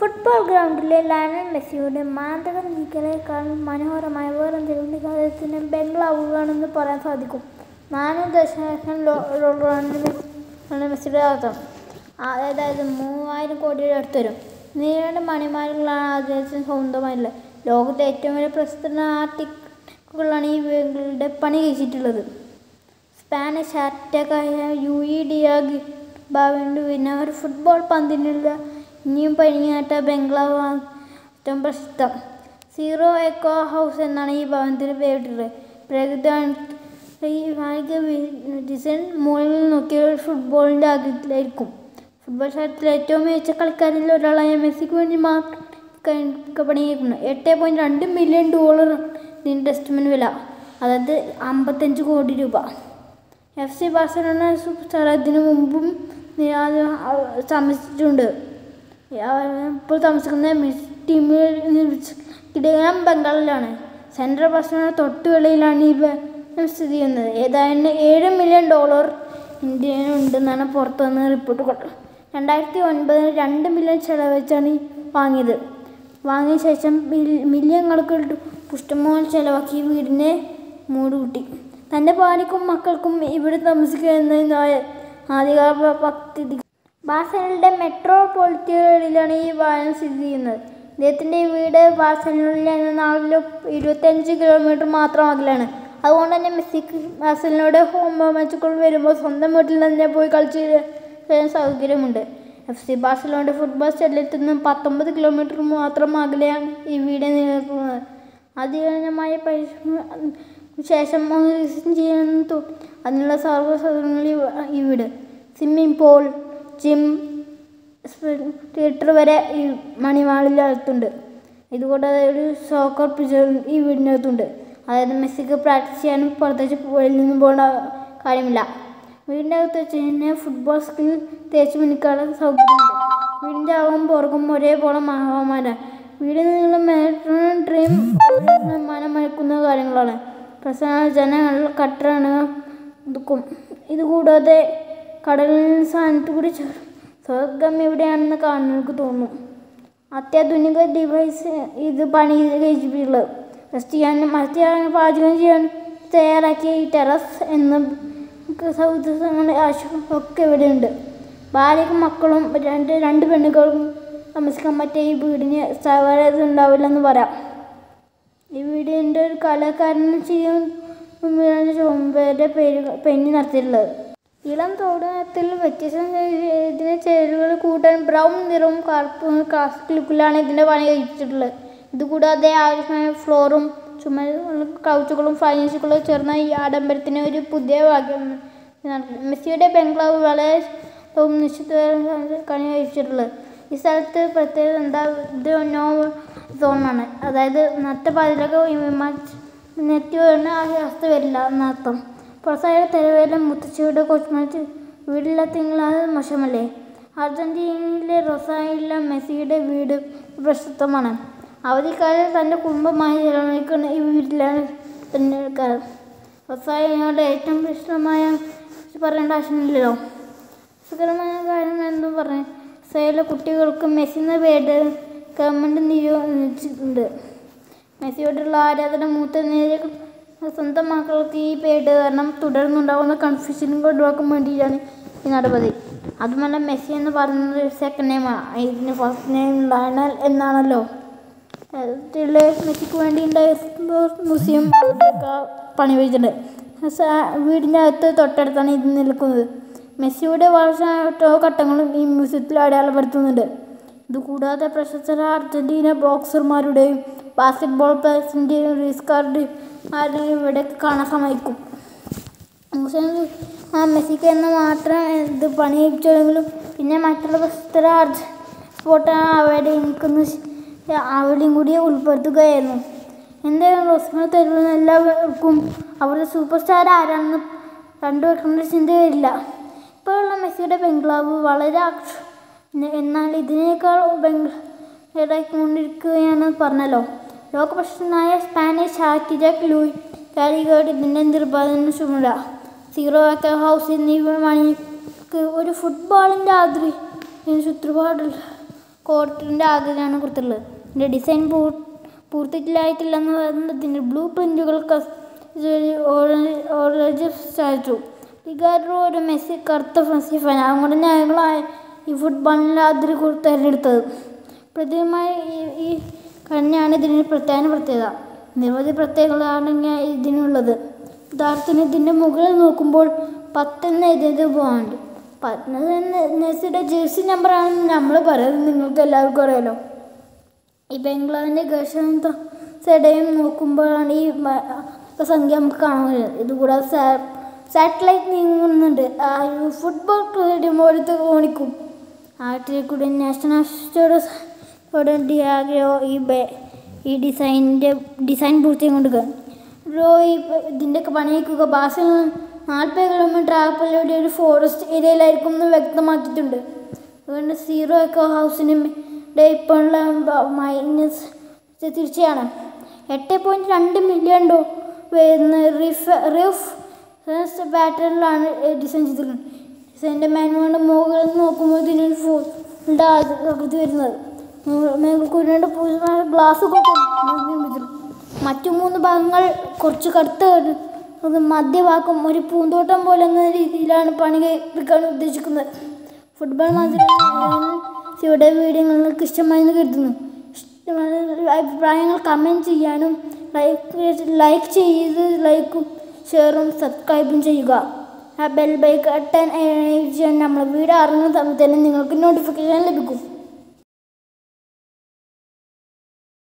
football ഗ്രൗണ്ടിലെ Lionel മെസ്സിയുടെ മാന്ത്രിക നീക്കലേക്കാൾ മനോഹരമായ വേറെന്തെങ്കിലും നിഗമനത്തിന് ബംഗ്ലാവുകയാണെന്ന് പറയാൻ സാധിക്കും നാല് ദശലക്ഷം ഡോളറാണ് മെസ്സിയുടെ അർത്ഥം അതായത് മൂവായിരം കോടിയുടെ അടുത്ത് വരും നീണ്ട മണിമാരുകളാണ് അദ്ദേഹത്തിന് സ്വന്തമായിട്ടുള്ളത് ലോകത്തെ ഏറ്റവും വലിയ പ്രസിദ്ധ ആർട്ടിക്കുകളാണ് ഈ വീടുകളുടെ പണി കഴിച്ചിട്ടുള്ളത് സ്പാനിഷ് അറ്റാക്കായ യു ഇ ഡിയാഗ് ബാവിൻ്റെ പിന്നെ ഒരു ഫുട്ബോൾ പന്തിനുള്ള ഇനിയും പണിയാട്ട ബംഗ്ലാവ് ഏറ്റവും പ്രസിദ്ധം സീറോ എക്കോ ഹൗസ് എന്നാണ് ഈ ഭവനത്തിന് പേരിട്ടുള്ളത് പ്രകൃതി ഈ വാണിജ്യ ഡിസൈൻ മുകളിൽ നോക്കിയ ഒരു ഫുട്ബോളിൻ്റെ ആഗ്രഹത്തിലായിരിക്കും ഫുട്ബോൾ ശാസ്ത്രത്തിലെ ഏറ്റവും മികച്ച കളിക്കാരിൽ ഒരാളായ മെസ്സിക്ക് വേണ്ടി മാത്രം പണിയിരിക്കുന്നു എട്ട് പോയിൻറ്റ് രണ്ട് മില്യൺ ഡോളർ ഇൻവെസ്റ്റ്മെൻറ്റ് വില അതായത് അമ്പത്തഞ്ച് കോടി രൂപ F C Barcelona super star ഇതിനു മുമ്പും താമസിച്ചിട്ടുണ്ട് ഇപ്പോൾ താമസിക്കുന്ന മിസ് ടീമിൽ കിടങ്ങാം ബംഗാളിലാണ് സെൻട്രൽ ബാഴ്സലോണ തൊട്ടുകളിലാണ് ഈ സ്ഥിതി ചെയ്യുന്നത് ഏതായാലും ഏഴ് മില്യൺ ഡോളർ ഇന്ത്യയിലുണ്ടെന്നാണ് പുറത്തു വന്ന റിപ്പോർട്ടുകൾ രണ്ടായിരത്തി ഒൻപതിൽ രണ്ട് മില്യൺ ചെലവഴിച്ചാണ് ഈ വാങ്ങിയത് വാങ്ങിയ ശേഷം മില്യൺ കണക്കിൽ പുഷ്ടമോഹൻ ചെലവാക്കി വീടിനെ മൂടുകൂട്ടി തൻ്റെ ഭാര്യക്കും മക്കൾക്കും ഇവിടെ താമസിക്കുക എന്നതായ ആദ്യകാല പദ്ധതി ബാഴ്സലോണയുടെ മെട്രോപൊളിറ്റനുകളിലാണ് ഈ വാഹനം സ്ഥിതി ചെയ്യുന്നത് ഇദ്ദേഹത്തിൻ്റെ വീട് ബാഴ്സലോണയിൽ നിന്ന് നാളിൽ ഇരുപത്തഞ്ച് കിലോമീറ്റർ മാത്രം അകലാണ് അതുകൊണ്ട് തന്നെ മെസ്സിക്ക് ബാഴ്സലോണയുടെ ഹോം മാച്ചുകൾ വരുമ്പോൾ സ്വന്തം വീട്ടിൽ തന്നെ പോയി കളിച്ച് വരാൻ സൗകര്യമുണ്ട് എഫ് സി ബാഴ്സലോണയുടെ ഫുട്ബോൾ സ്റ്റേഡിയത്തിൽ നിന്നും പത്തൊമ്പത് കിലോമീറ്റർ മാത്രം അകലെയാണ് ഈ വീട് നിലനിൽക്കുന്നത് അതികഠിനമായ പരിശ്രമം ശേഷം ഒന്ന് റിസൈൻ ചെയ്യാൻ തോന്നി അതിനുള്ള സർവ്വ സൗകര്യങ്ങൾ ഈ വീട് സ്വിമ്മിംഗ് പൂൾ ജിം തിയേറ്റർ വരെ ഈ മണിമാളിൽ അകത്തുണ്ട് ഇതുകൂടാതെ ഒരു സോക്കർ പിച്ച് ഈ വീടിനകത്തുണ്ട് അതായത് മെസ്സിക്ക് പ്രാക്ടീസ് ചെയ്യാനും പുറത്തേക്ക് വെളിയിൽ നിന്നും പോകേണ്ട കാര്യമില്ല വീടിൻ്റെ അകത്ത് വെച്ച് തന്നെ ഫുട്ബോൾ സ്കിൽ തേച്ച് മിനിക്കാനുള്ള സൗകര്യമുണ്ട് വീടിൻ്റെ അകവും പുറകും ഒരേപോലെ മഹാമാരാണ് വീടിൽ നിങ്ങൾ മെട്രോൺ ഡ്രീം മനമയക്കുന്ന കാര്യങ്ങളാണ് പ്രധാന ജനങ്ങൾ കട്ടറാണ് ഇതുക്കും ഇതുകൂടാതെ കടലിൽ സ്ഥാനത്ത് കൂടി സ്വർഗം എവിടെയാണെന്ന് കാണുന്നവർക്ക് തോന്നും അത്യാധുനിക ഡിവൈസ് ഇത് പണി കഴിച്ചിട്ടുള്ളത് റെസ്റ്റ് ചെയ്യാനും മത്സ്യം പാചകം ചെയ്യാനും തയ്യാറാക്കിയ ഈ ടെറസ് എന്ന സൗഹൃദങ്ങളുടെ ആശയം ഒക്കെ ഇവിടെയുണ്ട് ഭാര്യക്കും മക്കളും രണ്ട് രണ്ട് പെണ്ണുങ്ങളും താമസിക്കാൻ പറ്റിയ ഈ വീടിന് സൗകര്യം ഉണ്ടാവില്ലെന്ന് പറയാം ഈ വീടിൻ്റെ ഒരു കലാകാരൻ ചെയ്യുന്ന ചുമപ്പേരുടെ പേര് പെണ്ണി നടത്തിയിട്ടുള്ളത് ഇളം തോടത്തിൽ വ്യത്യസ്ത ഇതിന് ചേരുവകൾ കൂട്ടാൻ ബ്രൗൺ നിറവും കറുപ്പും ക്ലാസിക് ലുക്കിലാണ് ഇതിൻ്റെ പണി കഴിച്ചിട്ടുള്ളത് ഇതുകൂടാതെ ആവശ്യമായ ഫ്ലോറും ചുമരുകളും കൗച്ചുകളും ഫൈനൻസുകളും ചേർന്ന ഈ ആഡംബരത്തിന് ഒരു പുതിയ ഭാഗ്യം മെസ്സിയുടെ ബംഗ്ലാവ് വളരെ നിശ്ചിത കണി കഴിച്ചിട്ടുള്ളത് ഈ സ്ഥലത്ത് പ്രത്യേകത എന്താ ഇത് നോ സോണാണ് അതായത് നട്ടപ്പാതിലൊക്കെ നെറ്റ് വീണ് ആ അവസ്ഥ വരില്ല എന്നർത്ഥം പുറത്തായ തെരുവേലെ മുത്തച്ഛിയുടെ കൊച്ചുമാച്ച് വീടില്ലാത്തെങ്കിലത് മോശമല്ലേ അർജന്റീനയിലെ റൊസായിലെ മെസ്സിയുടെ വീട് പ്രശസ്തമാണ് അവധിക്കാലം തൻ്റെ കുടുംബമായി ചെലവഴിക്കുന്ന ഈ വീട്ടിലാണ് തിരഞ്ഞെടുക്കാറ് റൊസായിയുടെ ഏറ്റവും പ്രശസ്തമായ പറയേണ്ട ആവശ്യമില്ലല്ലോ സുഖകരമായ കാര്യം എന്തും പറഞ്ഞു റൊസായിലെ കുട്ടികൾക്ക് മെസ്സി എന്ന പേര് ഗവൺമെൻറ് നിയോഗിച്ചിട്ടുണ്ട് മെസ്സിയോടുള്ള ആരാധന മൂത്ത നേരിയ സ്വന്തം മക്കൾക്ക് ഈ പേര് കാരണം തുടർന്നുണ്ടാകുന്ന കൺഫ്യൂഷനും ഒഴിവാക്കാൻ വേണ്ടിയിട്ടാണ് ഈ നടപടി അതുമല്ല മെസ്സി എന്ന് പറയുന്നത് സെക്കൻഡ് നെയിമാണ് ഇതിന് ഫസ്റ്റ് നെയിം ലയണൽ എന്നാണല്ലോ മെസ്സിക്ക് വേണ്ടി ഉണ്ടായ മ്യൂസിയം പണി വെച്ചിട്ടുണ്ട് വീടിൻ്റെ അകത്ത് തൊട്ടടുത്താണ് ഇത് നിൽക്കുന്നത് മെസ്സിയുടെ വളർച്ച ഘട്ടങ്ങളും ഈ മ്യൂസിയത്തിൽ അടയാളപ്പെടുത്തുന്നുണ്ട് ഇതുകൂടാതെ പ്രശസ്തരായ അർജന്റീന ബോക്സർമാരുടെയും ബാസ്കറ്റ്ബോൾ പ്ലേയേഴ്സിൻ്റെയും റീസ് കാർഡ് ആരെയും ഇവിടെ കാണാൻ സമ്മതിക്കും ആ മെസ്സിക്ക് എന്ന് മാത്രം ഇത് പണി കഴിച്ചെങ്കിലും പിന്നെ മറ്റുള്ള പ്രശസ്തര സ്പോട്ടാണ് അവിടെ നിൽക്കുന്ന അവിടെയും കൂടി ഉൾപ്പെടുത്തുകയായിരുന്നു എന്തായാലും റോസ്മർ തരുന്ന എല്ലാവർക്കും അവരുടെ സൂപ്പർ സ്റ്റാർ ആരാണെന്ന് കണ്ടുവെക്കേണ്ട ചിന്തയില്ല ഇപ്പോഴുള്ള മെസ്സിയുടെ ബംഗ്ലാവ് വളരെ എന്നാൽ ഇതിനേക്കാൾ ബംഗ്ലാണ്ടാക്കിക്കൊണ്ടിരിക്കുകയാണ് പറഞ്ഞല്ലോ ലോകപ്രശസ്തനായ സ്പാനിഷ് ആർക്കിടെക്ട് ലൂയി കാലിഗേർഡ് ഇതിൻ്റെ നിർമ്മാണത്തിന് ചുമതല സീറോ ആക്ക ഹൗസ് എന്നീ മണിക്ക് ഒരു ഫുട്ബോളിൻ്റെ ആദ്രി ചുറ്റുപാടുള്ള കോർട്ടിൻ്റെ ആകൃതിയാണ് കൊടുത്തിട്ടുള്ളത് ഇതിൻ്റെ ഡിസൈൻ പൂർ പൂർത്തിയായിട്ടില്ലെന്ന് പറയുന്നതിൻ്റെ ബ്ലൂ പ്രിൻറ്റുകൾ ഓറഞ്ച് സ്റ്റാച്ചു ലിഗാർഡോ ഒരു മെസ്സി കറുത്ത മെസ്സി ഫാൻ അതുകൊണ്ട് ഞങ്ങളായ ഈ ഫുട്ബോളിൻ്റെ അതിരി കൊടുത്ത് തിരഞ്ഞെടുത്തത് പ്രത്യേകമായി ഈ ഈ കണ്ണിയാണ് ഇതിന് പ്രത്യേക പ്രത്യേകത നിരവധി പ്രത്യേകതകളാണ് ഞാൻ ഇതിനുള്ളത് ഉദാഹരണത്തിന് ഇതിൻ്റെ മുകളിൽ നോക്കുമ്പോൾ പത്തെന്ന് എഴുതിയത് പോകാണ്ട് പത്ത് മെസ്സിയുടെ ജേഴ്സി നമ്പറാണെന്ന് നമ്മൾ പറയുന്നത് നിങ്ങൾക്ക് എല്ലാവർക്കും അറിയാലോ ഈ ബംഗ്ലാവിൻ്റെ ഗർഷണ സൈഡയും നോക്കുമ്പോഴാണ് ഈ മ- സംഖ്യ നമുക്ക് കാണാൻ കഴിയുന്നത് ഇതുകൂടാതെ സാ- സാറ്റലൈറ്റ് നീങ്ങുന്നുണ്ട് ആ ഒരു ഫുട്ബോൾ സ്റ്റേഡിയം പോലത്തെ ഓണിക്കും ആട്ടിൽ കൂടി നാഷണൽ ഡിയാഗ്രോ ഈ ബെ- ഈ ഡിസൈനിൻ്റെ ഡിസൈൻ പൂർത്തിയും കൊണ്ട് റോ ഈ ഇതിൻ്റെയൊക്കെ പണിയിക്കുക ബാസിൽ നാൽപ്പത് കിലോമീറ്റർ ആപ്പിലൂടെ ഒരു ഫോറസ്റ്റ് ഏരിയയിലായിരിക്കും എന്ന് വ്യക്തമാക്കിയിട്ടുണ്ട് അതുകൊണ്ട് സീറോ എക്കോ ഹൗസിന് ഇപ്പോഴുള്ള മൈനസ് തീർച്ചയാണ് എട്ട് പോയിൻറ്റ് രണ്ട് മില്യൺ ഡോ വരുന്ന റിഫ് റിഫ് പാറ്റേണിലാണ് ഡിസൈൻ ചെയ്തിട്ടുള്ളത് ഡിസൈൻ്റെ മാനുവാണ് മുകളിൽ നോക്കുമ്പോൾ ഇതിനൊരു ഫുള്ളുടെ ആകൃതി വരുന്നത് മേൽക്കൂരിൻ്റെ ഗ്ലാസ് നിർമ്മിച്ചിട്ടുണ്ട് മറ്റു മൂന്ന് ഭാഗങ്ങൾ കുറച്ച് കറുത്ത ഒരു- ഒരു മധ്യഭാഗം ഒരു പൂന്തോട്ടം പോലെ എന്ന രീതിയിലാണ് പണി കഴിപ്പിക്കാൻ ഉദ്ദേശിക്കുന്നത് ഫുട്ബോൾ മത്സരം ഇവിടെ വീഡിയോ നിങ്ങൾക്ക് ഇഷ്ടമായെന്ന് കരുതുന്നു ഇഷ്ടമായ അഭിപ്രായങ്ങൾ കമൻറ്റ് ചെയ്യാനും ലൈക്ക് ലൈക്ക് ചെയ്ത് ലൈക്കും ഷെയറും സബ്സ്ക്രൈബും ചെയ്യുക ആ ബെൽ ബൈക്കട്ടൻ നമ്മൾ വീഡിയോ അറിഞ്ഞ സമയത്ത് തന്നെ നിങ്ങൾക്ക് നോട്ടിഫിക്കേഷൻ ലഭിക്കും